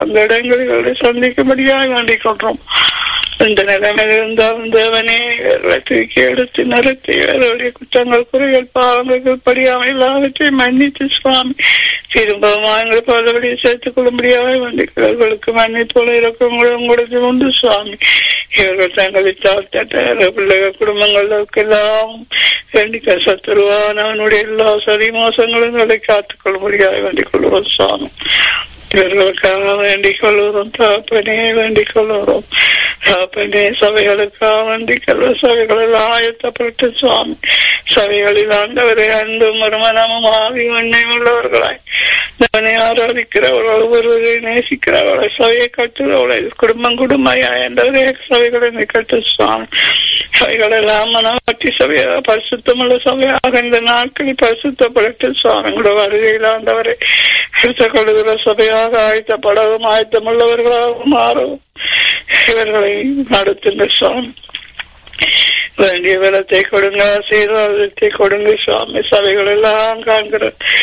அந்த இடங்களை சந்திக்கும்படியாக வேண்டிக் கொள்றோம் இந்த நிலைமையில் இருந்தாலும் தேவனே இவர்களை தூக்கி எடுத்து நிறுத்தி இவர்களுடைய குற்றங்கள் குறைகள் பாவங்கள் படியாமல் எல்லாவற்றையும் மன்னித்து சுவாமி திரும்பவும் எங்கள் பதவியை சேர்த்துக் கொள்ளும்படியாக வேண்டிகளுக்கு மன்னிப்போல இருக்கும் உங்களுக்கு உண்டு சுவாமி இவர்கள் தங்களை தாழ்த்தட்ட பிள்ளைகள் குடும்பங்களுக்கு எல்லாம் வேண்டிக்க சத்துருவானவனுடைய எல்லா சரி மோசங்களும் அதை காத்துக் கொள்ளும்படியாக வேண்டிக் கொள்வோம் சுவாமி இவர்களுக்காக வேண்டிக் கொள்கிறோம் தாப்பனே வேண்டிக் கொள்கிறோம் தாப்பனே சபைகளுக்காக வேண்டிக் கொள்வோம் சபைகள் எல்லாம் ஆயத்தப்பட்டு சுவாமி சபைகளில் ஆண்டவரை அன்பும் மறுமணமும் ஆவி எண்ணெய் உள்ளவர்களாய் தவனை ஆராதிக்கிறவர்கள் ஒருவரை நேசிக்கிறவர்களை சபையை கட்டுறவளை குடும்பம் குடும்பமாய் ஆண்டவரே சபைகளை கட்டு சுவாமி சபைகள் எல்லாம் மனவாட்டி சபையாக பரிசுத்தமுள்ள சபையாக இந்த நாட்களில் பரிசுத்தப்பட்டு சுவாமிகளோட வருகையில் ஆண்டவரை எடுத்துக் கொள்கிற சபையாக ஆயத்தப்படவும் ஆயத்தமுள்ளவர்களாக மாறவும் இவர்களை நடத்துங்க சுவாமி வேண்டிய பலத்தை கொடுங்க ஆசீர்வாதத்தை கொடுங்க சுவாமி சபைகள் எல்லாம் காண்கிற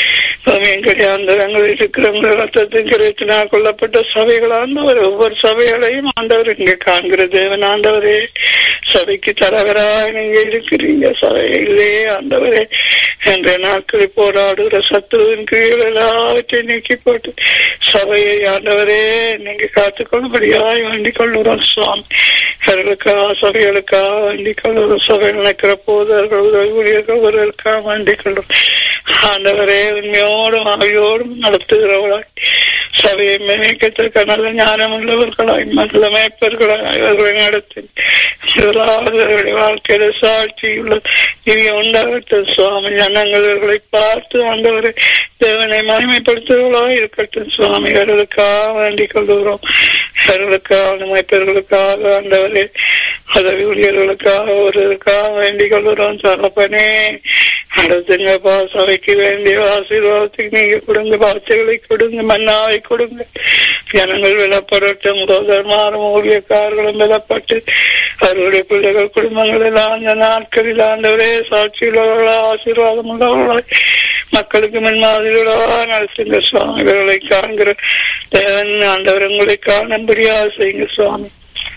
அந்தரங்கள் இருக்கிறவங்க ரத்தத்தின் கிடைத்தினால் கொல்லப்பட்ட சபைகள் ஆண்டவர் ஒவ்வொரு சபைகளையும் ஆண்டவர் இங்க காண்கிற தேவன் ஆண்டவரே சபைக்கு தலைவராய் நீங்க இருக்கிறீங்க சபையிலே ஆண்டவரே என்ற நாட்களில் போராடுகிற சத்துருவின் கீழ் எல்லாவற்றையும் நீக்கி போட்டு சபையை ஆண்டவரே நீங்க காத்துக்கொள்ளும்படியாய் வேண்டிக் கொள்ளுறோம் சுவாமி அவர்களுக்காக சபைகளுக்காக வேண்டிக் கொள்ளுறோம் சபை நினைக்கிற போதர்கள் ஊழியர்கள் ஒருவருக்காக வேண்டிக் கொள்ளும் ஆண்டவரே உண்மையோடும் ஆவியோடும் நடத்துகிறவர்களாய் சபையை மேய்க்கத்திற்கு நல்ல ஞானம் உள்ளவர்களாய் நல்ல மேய்ப்பர்களாய் இவர்களை நடத்தி முதலாவது வாழ்க்கையில சாட்சி உள்ள இவங்க உண்டாகட்டும் சுவாமி ஜனங்கள் இவர்களை பார்த்து ஆண்டவரை தேவனை மகிமைப்படுத்துவர்களாக இருக்கட்டும் சுவாமி அவர்களுக்காக வேண்டிக் கொள்கிறோம் அவர்களுக்காக மேய்ப்பர்களுக்காக ஆண்டவரே உதவி ஊழியர்களுக்காக ஒருவருக்காக வேண்டிக் கொள்கிறோம் தரப்பனே அடுத்துங்கப்பா சபைக்கு வேண்டிய ஆசீர்வாதத்துக்கு நீங்க கொடுங்க வார்த்தைகளை கொடுங்க மன்னாவை கொடுங்க ஜனங்கள் விலப்படட்டும் சோதரமாரும் ஊழியக்காரர்களும் விலப்பட்டு அவர்களுடைய பிள்ளைகள் குடும்பங்கள் எல்லாம் அந்த நாட்களில் ஆண்டவரே சாட்சியுள்ளவர்களா ஆசீர்வாதம் உள்ளவர்களாய் மக்களுக்கு முன்மாதிரியுள்ளவா நடத்துங்க சுவாமி இவர்களை காண்கிற தேவன் ஆண்டவர் உங்களை காணும்படியா செய்யுங்க சுவாமி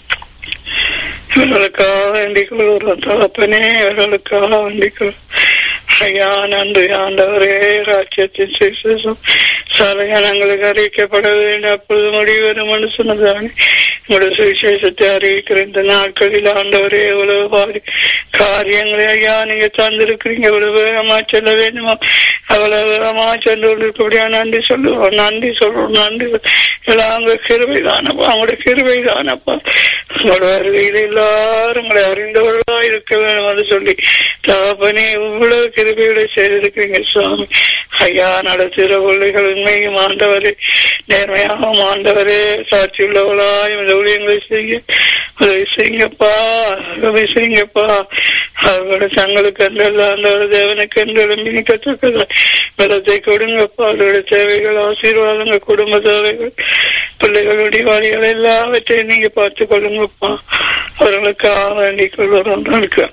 இவர்களுக்காக வேண்டிக் கொள்கிறோம் தகப்பனே இவர்களுக்காக வேண்டிக் கொள் ஐயா நன்றி ஆண்டவரே ராஜ்யத்தின் சிசம் சலகணங்களுக்கு அறிவிக்கப்பட வேண்டும் அப்பொழுது முடிவு வரும் சொன்னதானே உங்களுடைய சுவிசேஷத்தை அறிவிக்கிற இந்த நாட்களில் ஆண்டவரே எவ்வளவு பாதி காரியங்களை ஐயா நீங்க தந்திருக்கிறீங்க எவ்வளவு வேகமா செல்ல வேண்டுமா அவ்வளவு வேகமா சென்று கொண்டிருக்கபடியா நன்றி சொல்லுவோம் நன்றி சொல்றோம் நன்றி எல்லாம் உங்க கிருவை தானப்பா அவங்களுடைய கிருவை தானப்பா உங்களோட வருகையில் எல்லாரும் உங்களை அறிந்தவர்களா இருக்க வேண்டும் என்று சொல்லி தகப்பனே இவ்வளவு கிருபையோட செய்திருக்கிறீங்க சுவாமி ஐயா நடத்துகிற பிள்ளைகள் உண்மையும் ஆண்டவரே நேர்மையாகவும் ஆண்டவரே சாட்சி உள்ளவர்களாய் இந்த ஊழியங்களை செய்ய உதவி செய்யுங்கப்பா உதவி செய்யுங்கப்பா அவர்களோட தங்களுக்கு என்று ஆண்டவர் தேவனுக்கு என்று எழும்பிக்கத்தக்கதா பலத்தை கொடுங்கப்பா அவருடைய தேவைகள் ஆசீர்வாதங்கள் குடும்ப தேவைகள் பிள்ளைகளுடைய வழிகள் எல்லாவற்றையும் நீங்க பார்த்து கொள்ளுங்கப்பா அவர்களுக்காக வேண்டிக் கொள்வதும்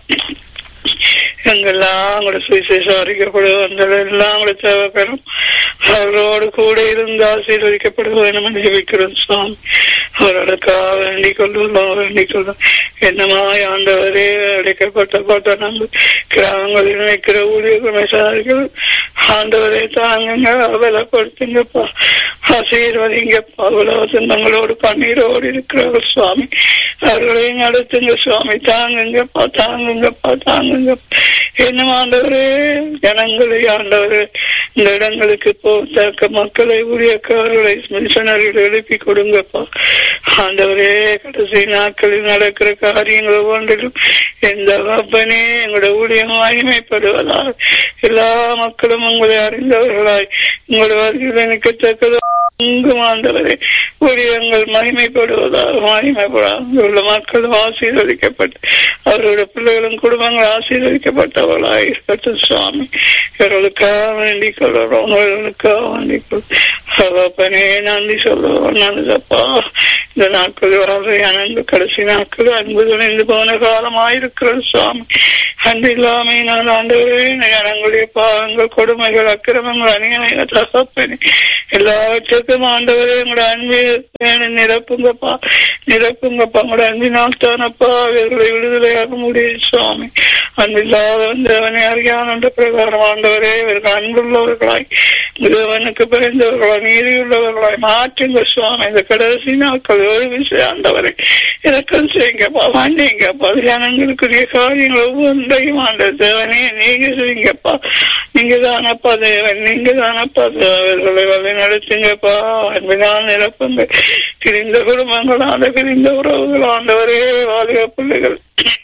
எங்கெல்லாம் கூட சுவிசேஷம் அறிக்கப்படுவோம் அந்த எல்லாம் கூட தேவைப்படும் அவர்களோடு கூட இருந்து ஆசீர்வதிக்கப்படுவோம் என்று ஜெபிக்கிறோம் சுவாமி அவர்களுக்காக வேண்டிக் கொள்வோம் வேண்டிக் கொள்வோம் என்னமாய் ஆண்டவரே அடைக்கப்பட்ட பாட்ட நம்ம கிராமங்களில் நினைக்கிற ஊழியர்கள் ஆண்டவரே தாங்குங்க பலப்படுத்துங்கப்பா ஆசீர்வதிங்கப்பா அவ்வளவு துன்பங்களோடு கண்ணீரோடு இருக்கிறவர் சுவாமி அவர்களையும் நடத்துங்க சுவாமி தாங்குங்கப்பா தாங்குங்கப்பா தாங்குங்க என்ன ஆண்டவரே ஜனங்களை ஆண்டவரே இந்த இடங்களுக்கு போத்தக்க மக்களை ஊழியக்காரர்களை மிஷனரிகள் எழுப்பி கொடுங்கப்பா ஆண்டவரே கடைசி நாட்களில் நடக்கிற காரியங்கள் ஒவ்வொன்றிலும் எந்த அப்பனே எங்களோட ஊழியம் மகிமைப்படுவதா எல்லா மக்களும் உங்களை அறிந்தவர்களாய் உங்களோட வருகையில் நிற்கத்தக்கதோ எங்கும் ஆண்டவரே ஊழியங்கள் மகிமைப்படுவதாக மகிமைப்படாது உள்ள மக்களும் ஆசீர்வதிக்கப்பட்டு அவரோட பிள்ளைகளும் குடும்பங்கள் ஆசீர்வதிக்கப்பட்டவர்களாய் இருக்கட்டும் சுவாமி இவர்களுக்காக வேண்டிக் சொல்லுறோம் உங்களுக்காக வேண்டிக் கொள்ளும் நன்றி சொல்லுவோம் நல்லதப்பா இந்த நாட்கள் வாழ்வையான இந்த கடைசி நாட்கள் அன்பு துணைந்து போன காலமாயிருக்கிறது சுவாமி அன்பு இல்லாமை நான் ஆண்டவரே ஜனங்களுடைய பாவங்கள் கொடுமைகள் அக்கிரமங்கள் அநியாய தகப்பனே எல்லாவற்றுக்கும் ஆண்டவரே உங்களோட அன்பு நிரப்புங்கப்பா நிரப்புங்கப்பா உங்களோட அன்பினால் தானப்பா அவர்களை விடுதலையாக முடியும் சுவாமி அன்பில்லாதவன் தேவனை அறியான் பிரகாரம் ஆண்டவரே இவர்கள் அன்புள்ளவர்களாய் தேவனுக்கு பிறந்தவர்களாய் நீதியுள்ளவர்களாய் மாற்றுங்க சுவாமி இந்த கடைசி நாட்கள் ஒரு விஷயம் ஆண்டவரை இறக்கம் செய்யுங்கப்பா மன்னிங்கப்பா ஜனங்களுக்குரிய காரியங்கள் ஒவ்வொன்றையும் ஆண்ட தேவனே நீங்க செய்யுங்கப்பா நீங்க தானப்பா தேவன் நீங்க தானப்பா அவர்களை வழி நடத்துங்கப்பா அன்பினால் நிரப்புங்க பிரிந்த குடும்பங்கள் ஆண்ட பிரிந்த உறவுகள் ஆண்டவரே வாலிப பிள்ளைகள்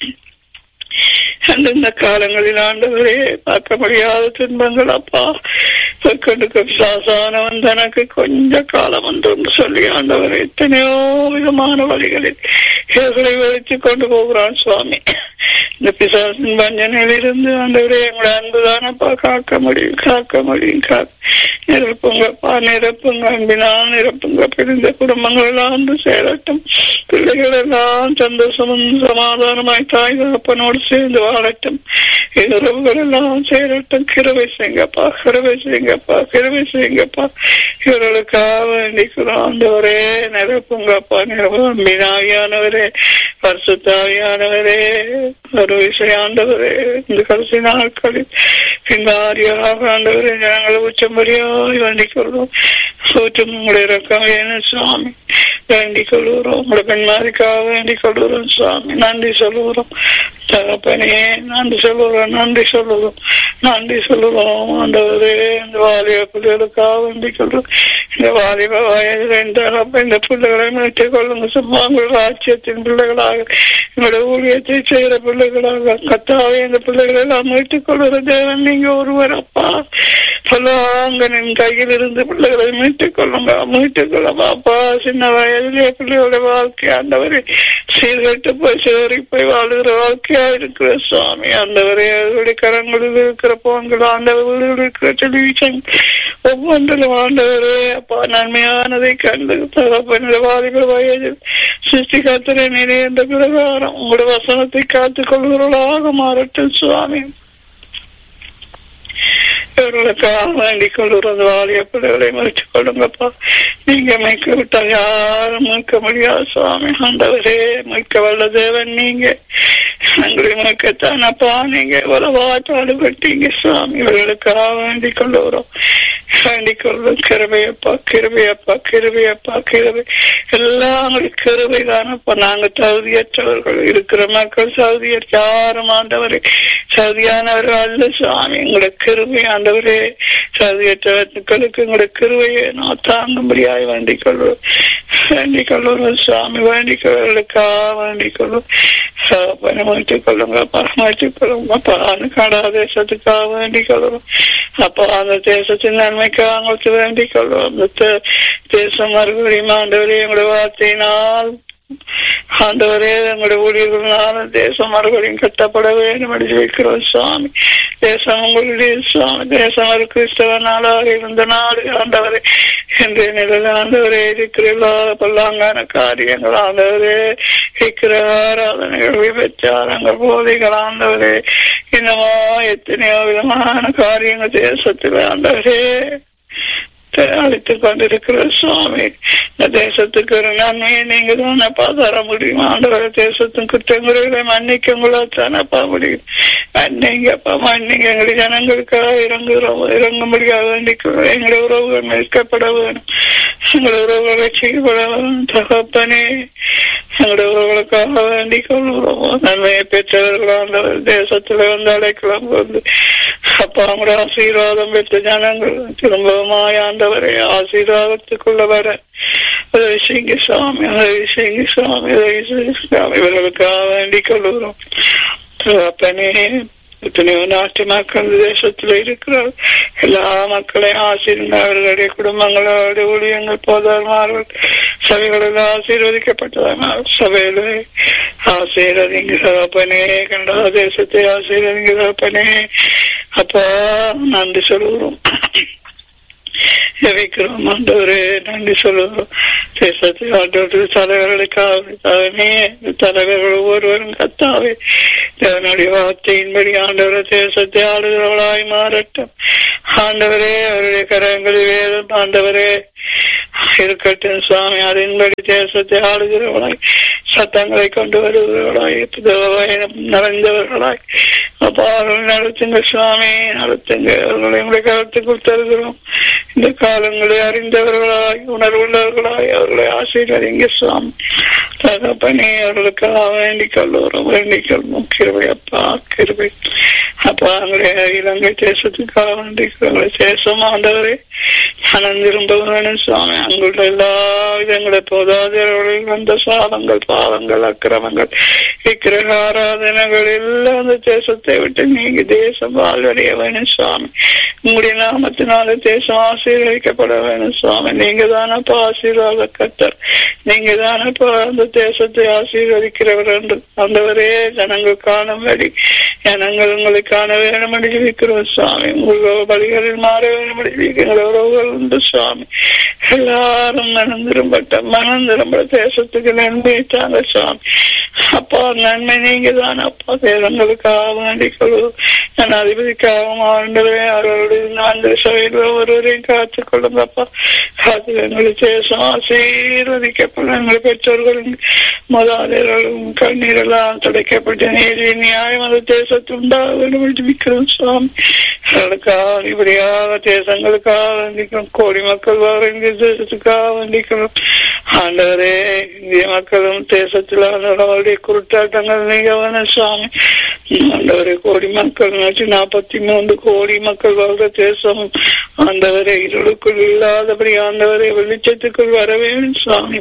அந்தந்த காலங்களில் ஆண்டவரே பார்க்க முடியாத துன்பங்கள் அப்பா கண்டுக்கு சாசானவன் தனக்கு கொஞ்ச காலம் என்று சொல்லி ஆண்டவர் எத்தனையோ விதமான வழிகளில் இவர்களை வலித்து கொண்டு போகிறான் சுவாமி இந்த பிசாசின் வஞ்சனையில் இருந்து ஆண்டவரே எங்களோட அன்புதானப்பா காக்க முடியும் காக்க முடியும் காக்க நிரப்புங்கப்பா நிரப்புங்க அன்பினால் நிரப்புங்க பிரிந்த குடும்பங்கள் எல்லாம் வந்து சேரட்டும் பிள்ளைகள் எல்லாம் சந்தோஷமும் சமாதானமாய் தாய் தகப்பனோடு சேர்ந்து வாழட்டும் உறவுகள் எல்லாம் சேரட்டும் கிருவை செய்யுங்கப்பா கிருவை செய்யுங்கப்பா கிருவை செய்யுங்கப்பா இவர்களுக்காக வேண்டிக்கிறோம் ஆண்டவரே நிரப்புங்கப்பா நிரப்பும் பினாவியானவரே பரிசுத்தாவியானவரே ஒரு விஷயாண்டவரே இந்த கடைசி நாட்களில் பின்வாரியாக ஆண்டவரே ஜனங்களை உச்சம்படியாய் வேண்டிக் கொள்வோம் சூற்றும் உங்களுடைய ரக்கம் வேணும் சுவாமி வேண்டிக் கொள்கிறோம் உங்களை பெண்மாரிக்காக வேண்டிக் கொள்கிறோம் சுவாமி நன்றி சொல்லுகிறோம் தகப்பனே நன்றி சொல்லுகிறோம் நன்றி சொல்லுகிறோம் நன்றி சொல்லுகிறோம் ஆண்டவரே இந்த வாலிப பிள்ளைகளுக்காக வேண்டிக் கொள்றோம் இந்த வாலிப வயதில் இந்த இந்த பிள்ளைகளை மீட்டுக் கொள்ளுங்க சும்மா உங்கள் ராஜ்யத்தின் பிள்ளைகளாக எங்களோட ஊழியத்தை செய்கிற பிள்ளைகளாக கத்தாவே இந்த பிள்ளைகளை எல்லாம் மீட்டுக் கொள்கிற தேவன் நீங்க ஒருவர் அப்பா பல்லாங்கனின் கையில் இருந்து பிள்ளைகளை மீட்டுக் கொள்ளுங்க மீட்டுக் கொள்ளுங்க அப்பா சின்ன வயதிலே பிள்ளையோட வாழ்க்கை ஆண்டவரை சீர்கட்டு போய் சேரி போய் வாழுகிற வாழ்க்கையா இருக்கிற சுவாமி ஆண்டவரே அவருடைய கரங்களில் இருக்கிற போன்கள் ஆண்டவர்களில் இருக்கிற டெலிவிஷன் ஒவ்வொன்றிலும் ஆண்டவரே அப்பா நன்மையானதை கண்டு தகப்பன வாலிப வயதில் சிருஷ்டி காத்திரை நிறைந்த பிரகாரம் உங்களுடைய வசனத்தை காத்துக் கொள்கிறவர்களாக மாறட்டும் சுவாமி இவர்களுக்காக வேண்டிக் கொள்கிறது வாலிய பிள்ளைகளை மறைத்துக் கொள்ளுங்கப்பா நீங்க மீட்க விட்டால் யாரும் மீட்க முடியாது சுவாமி ஆண்டவரே மீட்க வல்ல தேவன் நீங்க எங்களை மீட்கத்தானப்பா நீங்க உறவா பாடுபட்டீங்க சுவாமி இவர்களுக்காக வேண்டிக் கொள்ளுகிறோம் வேண்டிக் கொள்வோம் கிருபையப்பா கிருபையப்பா கிருபையப்பா கிருபை எல்லாம் உங்களுக்கு கிருபை தானப்பா நாங்க தகுதியற்றவர்கள் இருக்கிற மக்கள் சவுதியற்ற யாரும் ஆண்டவரே சவுதியானவர்கள் அல்ல சுவாமி உங்களோட கிருபை ஆண்டவரே சவுதியற்றவர்களுக்கு உங்களோட கிருபையை நான் தாங்கும்படியாய் வேண்டிக் கொள்வோம் வேண்டிக் கொள்வோம் சுவாமி வேண்டிக் கொள்வர்களுக்கா வேண்டிக் கொள்வோம் பணமாற்றிக் கொள்ளுங்க பணமாற்றிக் கொள்ளுங்க அப்பா காடா தேசத்துக்காக வேண்டிக் கொள்வோம் அப்போ அந்த தேசத்தின் நன்மைக்காக உங்களுக்கு வேண்டிக் கொள்வோம் அந்த தேசம் மறுபடியும் ஆண்டவரே எங்களுடைய வார்த்தையினால் ஆண்டவரே எங்களுடைய ஊழியர்களான தேசம் மறுபடியும் கட்டப்பட வேண்டும் என்று வைக்கிறோம் சுவாமி தேசம் உங்களுடைய சுவாமி தேசம் ஒரு கிறிஸ்தவ நாளாக இருந்த நாடு ஆண்டவரே என்ற நிலையில் ஆண்டவரே இருக்கிற எல்லா பல்லாங்கான காரியங்கள் ஆண்டவரே இருக்கிற ஆராதனைகள் விபச்சாரங்கள் போதைகள் ஆண்டவரே இன்னமா எத்தனையோ விதமான காரியங்கள் தேசத்தில் ஆண்டவரே அழைத்துக் கொண்டிருக்கிற சுவாமி இந்த தேசத்துக்கு ஒரு நன்மையை நீங்க தானப்பா தர முடியும் ஆண்டவர தேசத்தின் குற்றங்குறைகளை மன்னிக்க உங்களால் தானப்பா முடியும் மன்னிங்கப்பா மன்னிங்க எங்களுடைய ஜனங்களுக்காக இறங்குகிறோம் இறங்க முடியாது வேண்டிக்கிறோம் எங்களுடைய உறவுகள் மீட்கப்பட வேணும் எங்களுடைய உறவுகள் ரசிக்கப்பட வேணும் தகப்பனே எங்களுடைய உறவுகளுக்காக வேண்டிக் கொள்கிறோம் நன்மையை பெற்றவர்கள் ஆண்டவர் தேசத்துல வந்து அழைக்கலாம் வந்து அப்பா அவங்களோட ஆசீர்வாதம் பெற்ற ஜனங்கள் திரும்பவுமாய் ஆண்டவரை ஆசீர்வாதத்துக்குள்ள வர உதவி செய்யுங்க சுவாமி உதவி செய்யுங்க சுவாமி உதவி செய்யுங்க சுவாமி இவர்களுக்காக வேண்டிக் கொள்கிறோம் அப்பனே எத்தனையோ நாட்டு மக்கள் தேசத்துல இருக்கிறார் எல்லா மக்களையும் ஆசீர்வாத அவர்களுடைய குடும்பங்களோட ஊழியங்கள் போதார்கள் சபைகளில் ஆசீர்வதிக்கப்பட்டதான சபையில ஆசீர்வதிங்க தகப்பனே கண்டா தேசத்தை ஆசீர்வதிங்க தகப்பனே அப்பா நன்றி சொல்லுகிறோம் ஜெபிக்கிறோம் ஆண்டவரே நன்றி சொல்லுவோம் தேசத்தை ஆண்டவர்கள் தலைவர்களுக்காக தானே தலைவர்கள் ஒவ்வொருவரும் கத்தாவே தேவனுடைய வார்த்தையின்படி ஆண்டவர் தேசத்தை ஆளுகிறவர்களாய் மாறட்டும் ஆண்டவரே அவருடைய கரங்களில் வேதம் ஆண்டவரே இருக்கட்டும் சுவாமி அதன்படி தேசத்தை ஆளுகிறவர்களாய் சத்தங்களை கொண்டு வருகிறவர்களாய் தேவபயம் நிறைந்தவர்களாய் அப்பா அவர்கள் நடத்துங்க சுவாமி நடத்துங்க அவர்களை உங்களுடைய கருத்துக்குள் தருகிறோம் இந்த காலங்களை அறிந்தவர்களாய் உணர்வுள்ளவர்களாய் அவர்களை ஆசீர்வதிங்க சுவாமி தகப்பனே அவர்களுக்காக வேண்டிக் கொள்ளுறோம் வேண்டிக் கொள்வோம் கிருபை அப்பா கிருபை அப்பா எங்களுடைய இலங்கை தேசத்துக்காக வேண்டிக் கொள்ளும் தேசம் ஆண்டவரே மனம் திரும்ப வேணும் சுவாமி அங்குள்ள எல்லா விதங்களை போதாதவர்களில் வந்த சாதங்கள் பாவங்கள் அக்கிரமங்கள் விக்கிரக ஆராதனைகள் எல்லாம் அந்த தேசத்தை விட்டு நீங்க தேசம் வாழ்வடைய வேணும் சுவாமி உங்களுடைய நாமத்தினால தேசம் ஆசீர்வதிக்கப்பட வேணும் சுவாமி நீங்க தானப்பா ஆசீர்வாத கத்தர் நீங்க தானப்பா அந்த தேசத்தை ஆசீர்வதிக்கிறவர் என்று அந்தவரே ஜனங்கள் காணும்படி ஜனங்கள் உங்களை காண வேணும் என்று ஜெபிக்கிறோம் சுவாமி உங்கள் வழிகளில் மாற வேணும் என்று ஜெபிக்கிற உறவுகள் உண்டு சுவாமி எல்லாரும் மனம் திரும்பட்ட மனம் திரும்ப தேசத்துக்கு நன்மை தாங்க சுவாமி அப்பா நன்மை நீங்க தான் அப்பா தேசங்களுக்காக வேண்டிக் கொள்வோம் ஜனாதிபதிக்காகவும் ஆண்டவே அவர்களுடைய நான்கு சபையில் ஒவ்வொருவரையும் காத்துக் கொள்ளுங்கப்பா காத்து எங்களுடைய தேசம் ஆசீர்வதிக்கப்படும் எங்கள் பெற்றோர்களும் முதலாளிகளும் கண்ணீரெல்லாம் துடைக்கப்பட்ட நீதி நியாயம் அந்த தேசத்தில் உண்டாக வேண்டும் என்று ஜெபிக்கிறோம் சுவாமி அவர்களுக்காக இப்படியாக தேசங்களுக்காக வேண்டிக்கிறோம் கோடி மக்கள் வர இந்திய தேசத்துக்காக வேண்டிக்கிறோம் ஆண்டவரே இந்திய மக்களும் தேசத்தில் அவர்களுடைய குருட்டாட்டங்கள் நீங்க வேணும் சுவாமி ஆண்டவரே கோடி மக்கள் நூற்றி நாற்பத்தி மூன்று கோடி மக்கள் வாழ்ற தேசம் ஆண்டவரே இருளுக்குள் இல்லாதபடி ஆண்டவரை வெளிச்சத்துக்குள் வர வேணும் சுவாமி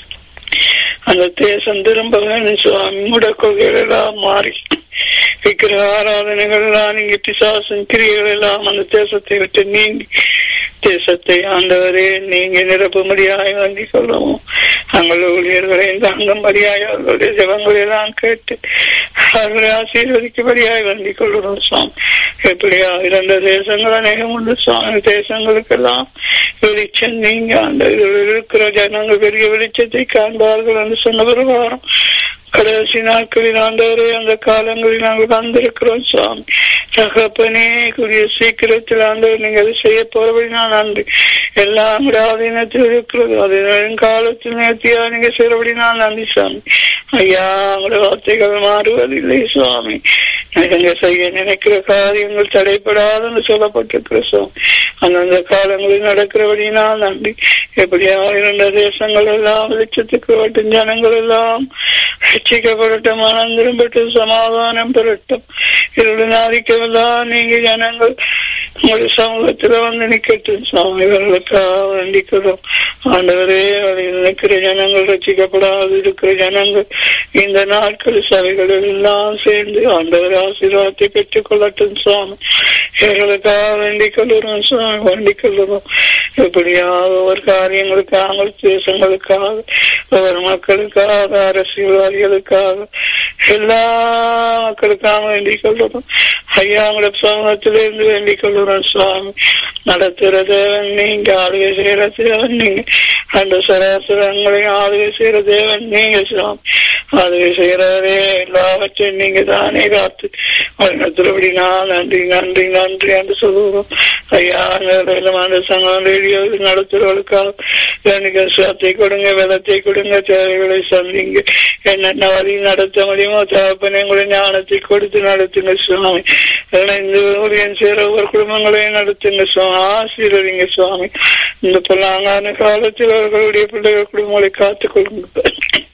அந்த தேசம் திரும்ப வேணும் சுவாமி முடக்கொள்கைகள் எல்லாம் மாறி விக்கிர ஆராதனைகள் எல்லாம் நீங்க பிசாசன் கிரியைகள் எல்லாம் அந்த தேசத்தை விட்டு நீங்கி தேசத்தை ஆண்டவரே நீங்க நிரப்பும்படியாய் வந்தி கொள்ளவும் அங்கள் ஊழியர்களை தாங்கும்படியாய் அவர்களுடைய ஜபங்களை எல்லாம் கேட்டு அவர்களை ஆசீர்வதிக்கும்படியாய் வந்தி கொள்ளணும் சுவாமி எப்படியா இரண்டு தேசங்கள் அநேகம் உண்டு சுவாமி தேசங்களுக்கெல்லாம் வெளிச்சம் நீங்க அந்த இருக்கிற ஜனங்கள் பெரிய வெளிச்சத்தை காண்பார்கள் என்று சொன்ன பிரகாரம் கடைசி நாட்களில் ஆண்டவரே அந்த காலங்களில் நாங்கள் வந்திருக்கிறோம் சுவாமி தகப்பனே கூடிய சீக்கிரத்தில் ஆண்டவர் நீங்கள் அதை செய்ய போறபடி நான் நன்றி எல்லாம் ஆதீனத்தில் இருக்கிறது அது காலத்தில் நேர்த்தியா நீங்க செய்யறபடி நான் நன்றி சுவாமி ஐயா உங்களுடைய வார்த்தைகள் மாறுவதில்லை சுவாமி நீங்க செய்ய நினைக்கிற காரியங்கள் தடைப்படாதுன்னு சொல்லப்பட்டிருக்கிற சுவாமி அந்தந்த காலங்களில் நடக்கிறபடினால் நன்றி எப்படியா இரண்டு தேசங்கள் எல்லாம் வெளிச்சத்துக்கு வட்டும் ஜனங்கள் எல்லாம் ரட்சிக்கப்படட்டும் மனம் திரும்பட்டும் சமாதானம் பெறட்டும் இருளும் ஆதிக்கமெல்லாம் நீங்க ஜனங்கள் உங்களுடைய சமூகத்துல வந்து நிக்கட்டும் சுவாமி இவர்களுக்காக வேண்டிக்கிறோம் ஆண்டவரே அதில் நிற்கிற ஜனங்கள் ரசிக்கப்படாது இருக்கிற ஜனங்கள் இந்த நாட்கள் சபைகள் எல்லாம் சேர்ந்து ஆண்டவர் ஆசீர்வாதத்தை பெற்றுக் கொள்ளட்டும் சுவாமி இவர்களுக்காக வேண்டிக் கொள்ளுறோம் சுவாமி வேண்டிக் கொள்ளுறோம் எப்படியாக ஒவ்வொரு காரியங்களுக்காக தேசங்களுக்காக ஒவ்வொரு மக்களுக்காக அரசியல்வாதிகளுக்காக எல்லா மக்களுக்காக வேண்டிக் கொள்ளுறோம் ஐயா உங்களோட சமூகத்திலிருந்து வேண்டிக் கொள்ளுறோம் சுவாமி நடத்துற தேவன் நீங்க ஆளுகை செய்யற தேவன் நீங்க அந்த சராசரங்களையும் ஆளுகை செய்யற தேவன் நீங்க சுவாமி ஆளுகை செய்யறவரே எல்லாவற்றையும் நீங்க தானே காத்து வழிநடத்துறபடி நான் நன்றி நன்றி நன்றி என்று சொல்லுவோம் ஐயா அந்த சங்கம் ரேடியோ நடத்துறவர்களுக்காக எனக்கு சுகத்தை கொடுங்க வெள்ளத்தை கொடுங்க தேவைகளை சந்திங்க என்னென்ன வழி நடத்த முடியுமோ தகப்பனை உங்களுடைய ஞானத்தை கொடுத்து நடத்துங்க சுவாமி இந்த ஊழியன் சேர ஒவ்வொரு குடும்பங்களையும் நடத்துங்க சுவாமி ஆசீர்வதிங்க சுவாமி இந்த பொல்லாங்கான காலத்தில் அவர்களுடைய பிள்ளைகள் குடும்பங்களை காத்துக் கொள்ளுங்க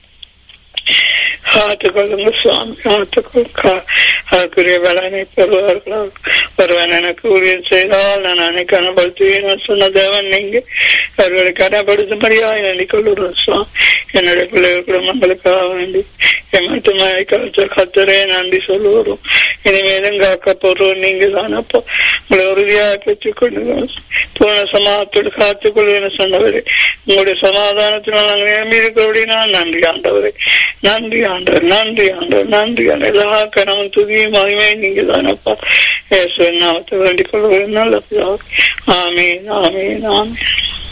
காத்துக்கொள்ளுங்க சுவாமி காத்துக்கொள்ளுங்க அதுக்குரிய பலனை பெறுவார்களோ ஒருவன் எனக்கு ஊழியம் செய்தால் நான் அன்னைக்கு அனுபவத்துவேன் சொன்ன தேவன் நீங்க அவர்களை கனப்படுத்தும்படியாக வேண்டிக் கொள்ளுறோம் சுவாமி என்னுடைய பிள்ளைகள் குடும்பங்களுக்காக வேண்டி எமட்டுமாய் காத்த கத்தரே நன்றி சொல்லுவோம் இனிமேலும் காக்க போறோம் நீங்க தானப்போ உங்களை உறுதியாக பெற்றுக்கொண்டு பூர்ண சமாதத்தோடு காத்துக்கொள்வேன் சொன்னவரே உங்களுடைய சமாதானத்தினால் நாங்கள் நிரம்பி இருக்கிறபடி நான் நன்றி ஆண்டவரே நன்றி ஆண்டவரே ஆண்டவர் நன்றி ஆண்டவர் நன்றி ஆண்டவர் எல்லா கணவன் துதியும் மகிமே நீங்க தானப்பா நாமத்தை வேண்டிக் கொள்வது நல்ல ஆமீன் ஆமீன் ஆமீன்